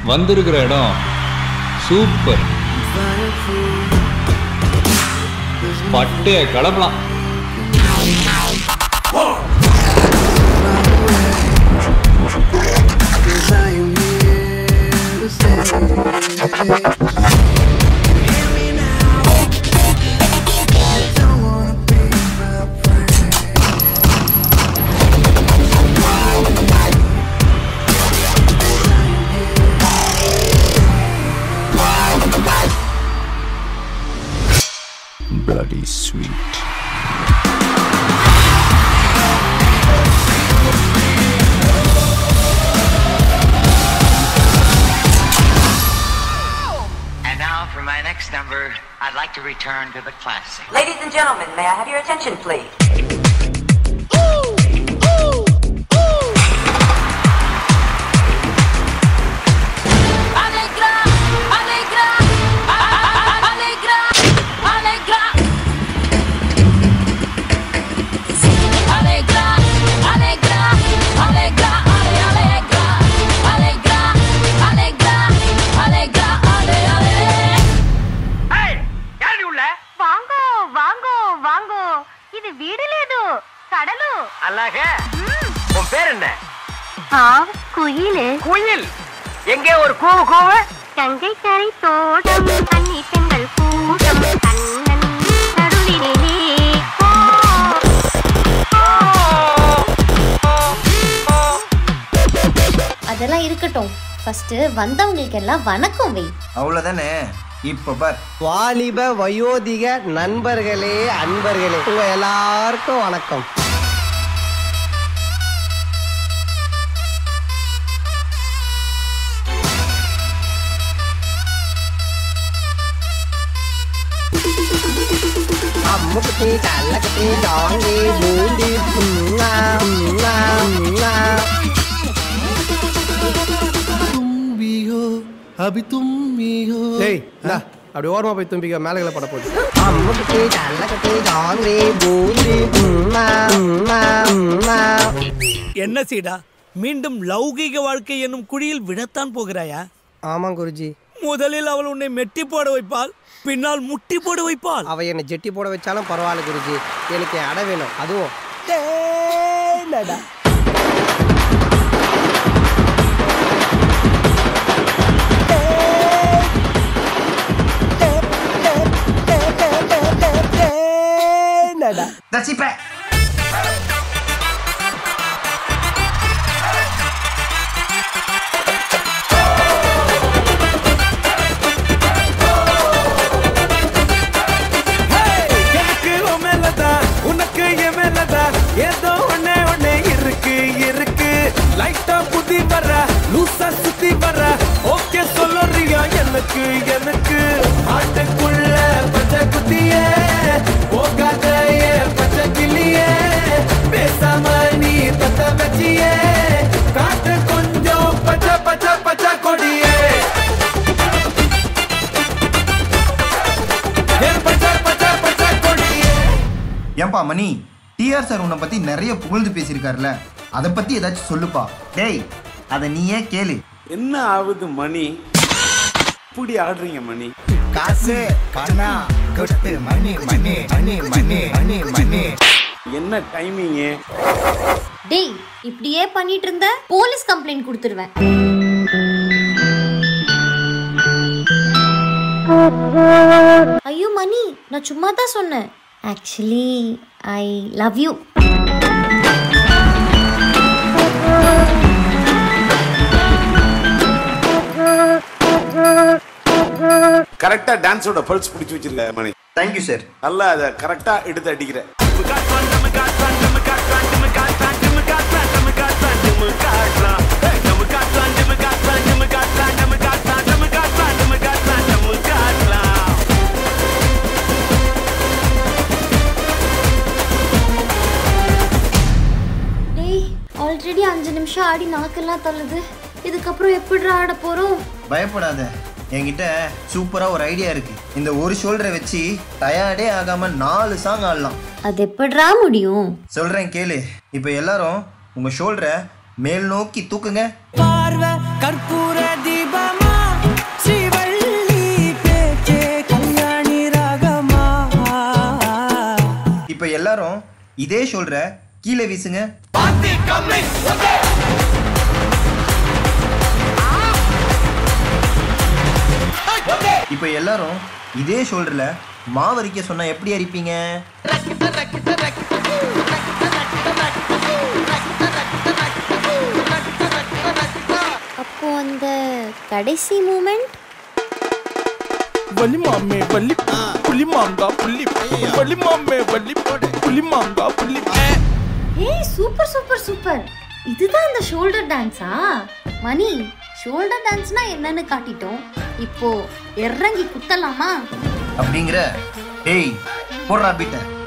வந்திருக்கிற இடம் சூப்பர் பட்டைய கிளப்பலாம் bloody sweet. And now for my next number, I'd like to return to the classic. Ladies and gentlemen, may I have your attention, please? Alegra, alegra, alegra, alegra. Alegra, alegra, alegra, ale, alegra, alegra, alegra, alegra, ale, ale. వాంగో వాంగో వాంగో ఇది వీడు లేదు కడలు அல்லாக உன் பேர் என்ன ఆ కుయిలే குயில் எங்கே ஒரு கூவு கூவு கங்கை கரை தோட்டம் தண்ணி பெண்கள் கூட்டம் கண்ணன் நடுவினிலே ஓ, அதெல்லாம் இருக்கட்டும் ஃபர்ஸ்ட் வந்தவங்களுக்கு எல்லாம் வணக்கம் வை அவ்வளோதானே இப்போ பார் வாலிப வயோதிக நண்பர்களே அன்பர்களே உங்க எல்லாருக்கும் வணக்கம் அம்முக்குட்டி கல்லக்குட்டி டாங்கி பூண்டி உம்மா, உம்மா, உம்மா. டேய் இந்தா, அப்படி ஓரமா போய் தும்பிக்க மேலகளை பட போகுது அம்முக்குட்டி கல்லக்குட்டி டாங்கி பூண்டி உம்மா, உம்மா, உம்மா. என்ன சீடா மீண்டும் லௌகீக வாழ்க்கை என்னும் குழியில் விழத்தான் போகிறாயா ஆமா குருஜி முதலில் அவள் உன்னை மெட்டி போட வைப்பாள் பின்னால் முட்டி போட வைப்பாள் அவ என்னை ஜெட்டி போட வச்சாலும் பரவாயில்ல குருஜி எனக்கு அடை வேணும் அதுவும் தேனடா. தேனடா. தச்சிப்ப எனக்கு உன் மேலதான் உனக்கு என் மேலதான் ஏதோ ஒண்ணே ஒண்ணே இருக்கு இருக்கு லைட்டா புத்தி வர லூசா சுத்தி வர ஓகே சொல்லுறியா எனக்கு எனக்கு ஆட்டுக்குள்ள பச்சை குத்தியே போகாத ஏன் பச்சை கிளியே பேசாம நீ தத்த வச்சியே காட்டு கொஞ்சம் பச்சை பச்சை பச்சை கொடியே ஏன் பச்சை பச்சை பச்சை கொடியே ஏன்பா மணி டிஆர் சார் உன்னை பத்தி நிறைய புகழ்ந்து பேசியிருக்காருல அதை பத்தி ஏதாச்சும் சொல்லுப்பா டேய் அதை நீயே கேளு என்ன ஆகுது மணி இப்படி ஆடுறீங்க மணி காசு பணம் கொட்டு மணி மணி மணி மணி மணி மணி என்ன டைமிங்கு டேய் இப்படியே பண்ணிட்டு இருந்த போலீஸ் கம்ப்ளைண்ட் கொடுத்துருவேன் ஐயோ மணி நான் சும்மா தான் சொன்னேன் ஆக்சுவலி ஐ லவ் யூ கரெக்டா டான்ஸோட பல்ஸ் பிடிச்சி வச்சிருக்க மணி தேங்க்யூ சார் நல்லா அதை கரெக்டா எடுத்து அடிக்கிற டேய் ஆல்ரெடி அஞ்சு நிமிஷம் ஆடி நாக்கெல்லாம் தள்ளுது இதுக்கப்புறம் எப்படி ஆட போறோம் பயப்படாத என்கிட்ட சூப்பரா ஒரு ஐடியா இருக்கு இந்த ஒரு ஷோல்டரை வச்சு டயர்டே ஆகாம நாலு சாங் ஆடலாம் அது எப்படிரா முடியும் சொல்றேன் கேளு இப்போ எல்லாரும் உங்க ஷோல்டரை மேல் நோக்கி தூக்குங்க பார்வை கற்பூர தீபமா எல்லாரும் இதே ஷோல்டரை கீழே வீசுங்க இப்போ எல்லாரும் இதே ஷோல்டர்ல மாவரிக்க சொன்னா எப்படி அரிப்பீங்க அப்போ அந்த கடைசி மூமெண்ட் வலி மாமே வலி புலி மாங்கா புள்ளி வலி மாமே வலி புலி மாங்கா புள்ளி ஏய் சூப்பர் சூப்பர் சூப்பர் இதுதான் அந்த ஷோல்டர் டான்ஸா மணி ஷோல்டர் டான்ஸ்னா என்னன்னு காட்டிட்டோம் இப்போ இறங்கி குத்தலாமா அப்படிங்கிற டேய் போடுறா பீட்டை